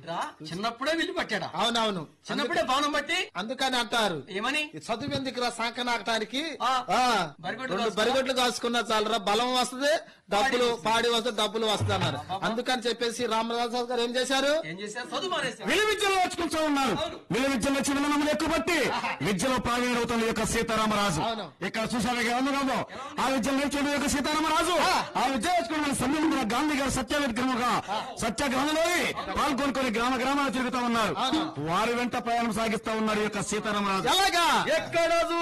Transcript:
ఏంట్రా చిన్నప్పుడే విల్లు పట్టాడా అవునవును చిన్నప్పుడే బాణం బట్టి అందుకని అంటారు ఏమని ఈ చదువు ఎందుకురా సంక నాకటానికి ఆ. ఆ, బరిగొడ్లు రెండు కాసుకున్నా? బరిగొడ్లు కాసుకున్నా చాలరా బలం వస్తుంది డబ్బులు పాడి వస్తే డబ్బులు వస్తుంది అన్నారు అందుకని చెప్పేసి రామదాస్ గారు ఏం చేశారు ఏం చేశారు చదువు మానేశారు విలు విద్యలో నేర్చుకుంటూ ఉన్నారు అవును. విలు విద్యలో చిన్న నమ్మలు ఎక్కువ బట్టి విద్యలో ప్రావీణ్యవుతున్న ఈ యొక్క సీతారామరాజు అవును. ఇక్కడ చూసారు ఏమన్నామో ఆ విద్యను నేర్చుకున్న ఈ యొక్క సీతారామరాజు ఆ విద్య నేర్చుకున్న సమయంలో గాంధీ గారు సత్య విగ్రహంగా సత్యాగ్రహంలో పాల్గొనుకొని గ్రామ గ్రామాలు తిరుగుతూ ఉన్నారు వారి వెంట ప్రయాణం సాగిస్తా ఉన్నారు ఈ యొక్క సీతారామరాజు ఎలాగా ఎక్కడ